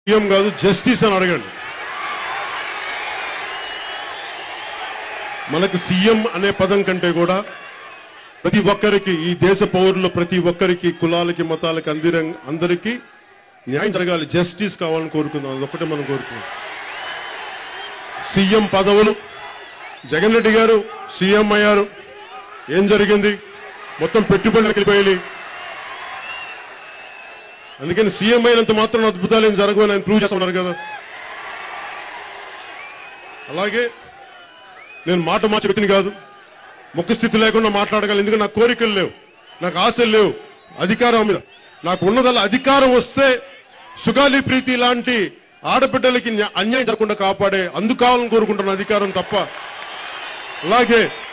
CM కాదు justice అని అడగండి మనకు సీఎం అనే పదం కంటే కూడా ప్రతి ఒక్కరికి ఈ దేశ పౌరులు ప్రతి ఒక్కరికి కులాలకి మతాలకి అందిర అందరికీ న్యాయం జరగాలి జస్టిస్ కావాలని కోరుకుందాం అదొక్కటే మనం కోరుకుందాం సీఎం పదవులు జగన్ రెడ్డి గారు సీఎం అయ్యారు ఏం జరిగింది మొత్తం పెట్టుబడులకు వెళ్ళిపోయాయి అందుకని సీఎం అయినంత మాత్రం అద్భుతాలు ఏం జరగవని ఆయన ప్రూవ్ చేస్తున్నారు కదా అలాగే నేను మాట మార్చే వ్యక్తిని కాదు ముఖ స్థితి లేకుండా మాట్లాడగలను ఎందుకంటే నాకు కోరికలు లేవు నాకు ఆశలు లేవు అధికారం మీద నాకు ఉన్నదల్లా అధికారం వస్తే సుగాలి ప్రీతి లాంటి ఆడబిడ్డలకి న్యా- అన్యాయం జరగకుండా కాపాడే అందుకు కావాలని కోరుకుంటున్న అధికారం తప్ప అలాగే